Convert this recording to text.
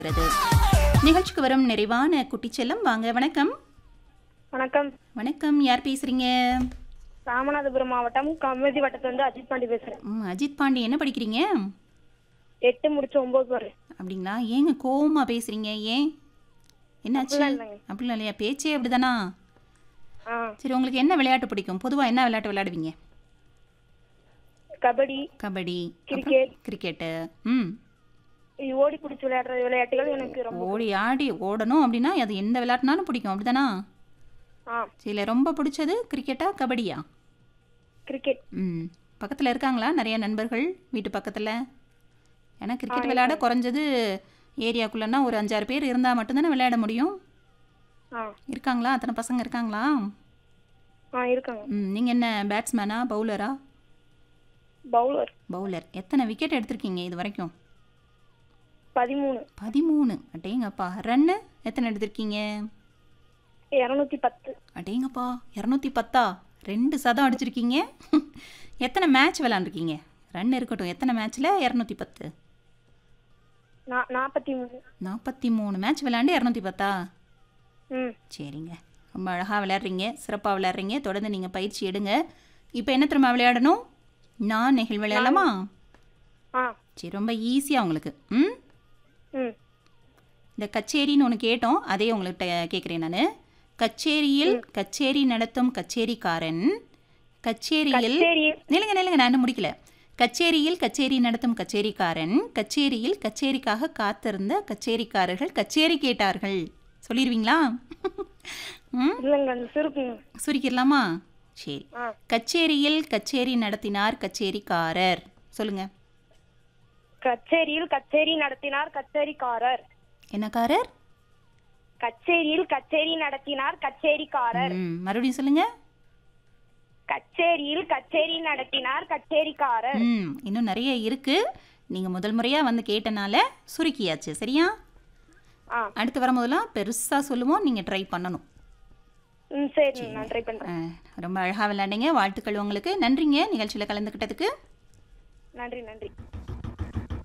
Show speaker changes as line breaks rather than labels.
நிகழ்ச்சிக்கு வரும் நிறைவான குட்டிச்செல்லம் வாங்க வணக்கம்
வணக்கம்
வணக்கம் யார் பேசுறீங்க
ராமநாதபுரம் மாவட்டம் கமிதி வட்டத்திலிருந்து அஜித் பாண்டி பேசுறேன்
ம், அஜித் பாண்டி என்ன படிக்கிறீங்க
எட்டு முடிச்சு ஒன்பது பாரு
அப்படிங்களா ஏங்க கோவமா பேசுறீங்க ஏன் என்னாச்சு
அப்படிலாம் இல்லைங்க.
அப்படிலாம் இல்லையா பேச்சே அப்படிதானா
ஆ
சரி உங்களுக்கு என்ன விளையாட்டு பிடிக்கும் பொதுவாக என்ன விளையாட்டு விளையாடுவீங்க
கபடி
கபடி
கிரிக்கெட்
கிரிக்கெட்டு ம்
இது ஓடி பிடிச்சி விளையாடுற விளையாட்டுகள் எனக்கு ரொம்ப
ஓடி ஆடி ஓடணும் அப்படின்னா அது எந்த விளையாட்டுனாலும் பிடிக்கும் அப்படிதானா
ஆ
சரி ரொம்ப பிடிச்சது கிரிக்கெட்டா கபடியா
கிரிக்கெட்
ம் பக்கத்தில் இருக்காங்களா நிறைய நண்பர்கள் வீட்டு பக்கத்தில் ஏன்னா கிரிக்கெட் விளையாட குறைஞ்சது ஏரியாக்குள்ளன்னா ஒரு அஞ்சாறு பேர் இருந்தால் மட்டும்தானே விளையாட முடியும்
ஆ
இருக்காங்களா அத்தனை பசங்க இருக்காங்களா
ஆ இருக்காங்க
ம் நீங்கள் என்ன பேட்ஸ்மேனா பவுலரா
பவுலர்
பவுலர் எத்தனை விக்கெட் எடுத்திருக்கீங்க இது வரைக்கும்
பதிமூணு
பதிமூணு அட்டேங்கப்பா ரன்னு எத்தனை எடுத்திருக்கீங்க
இரநூத்தி பத்து
அடேங்கப்பா இரநூத்தி பத்தா ரெண்டு சதம் அடிச்சிருக்கீங்க எத்தனை மேட்ச் விளாண்டுருக்கீங்க ரன் இருக்கட்டும் எத்தனை மேட்ச்சில் இரநூத்தி பத்து
நா- நாற்பத்தி மூணு
நாற்பத்தி மூணு மேட்ச் விளாண்டு இரநூத்தி பத்தா
ம்
சரிங்க ரொம்ப அழகாக விளையாடுறீங்க சிறப்பாக விளையாடுறீங்க தொடர்ந்து நீங்கள் பயிற்சி எடுங்க இப்போ என்ன திரும்ப விளையாடணும் நான் நெகிழ் விளையாடலாமா
ஆ
சரி ரொம்ப ஈஸியாக உங்களுக்கு ம்
ம்
இந்த கச்சேரின்னு ஒன்று கேட்டோம் அதே உங்கள்கிட்ட கேட்குறேன் நான் கச்சேரியில் கச்சேரி நடத்தும் கச்சேரிக்காரன் கச்சேரியில்
சரி
நில்லுங்க நில்லுங்க நான் இன்னும் முடிக்கல கச்சேரியில் கச்சேரி நடத்தும் கச்சேரிக்காரன் கச்சேரியில் கச்சேரிக்காக காத்திருந்த கச்சேரிக்காரர்கள் கச்சேரி கேட்டார்கள் சொல்லிடுவீங்களா ம்
இல்லைங்க அந்த சுருக்குங்க
சுருக்கிடலாமா சரி
ஆ
கச்சேரியில் கச்சேரி நடத்தினார் கச்சேரிக்காரர் சொல்லுங்க
கச்சேரியில் கச்சேரி நடத்தினார் கச்சேரிக்காரர்
என்னக்காரர்
கச்சேரியில் கச்சேரி நடத்தினார் கச்சேரிக்காரர்
ம் மறுபடியும் சொல்லுங்க
கச்சேரியில் கச்சேரி நடத்தினார் கச்சேரிக்காரர்
ம் இன்னும் நிறைய இருக்கு நீங்க முதல் முறையா வந்து கேட்டனால சுருக்கியாச்சு சரியா
ஆ
அடுத்து வரும்போதெல்லாம் பெருசா சொல்லுவோம் நீங்க ட்ரை பண்ணணும்
ம் சரி நான் ட்ரை பண்றேன்
அஹ், ரொம்ப அழகா விளையாண்டீங்க வாழ்த்துக்கள் உங்களுக்கு நன்றிங்க நிகழ்ச்சியில் கலந்துக்கிட்டதுக்கு
நன்றி நன்றி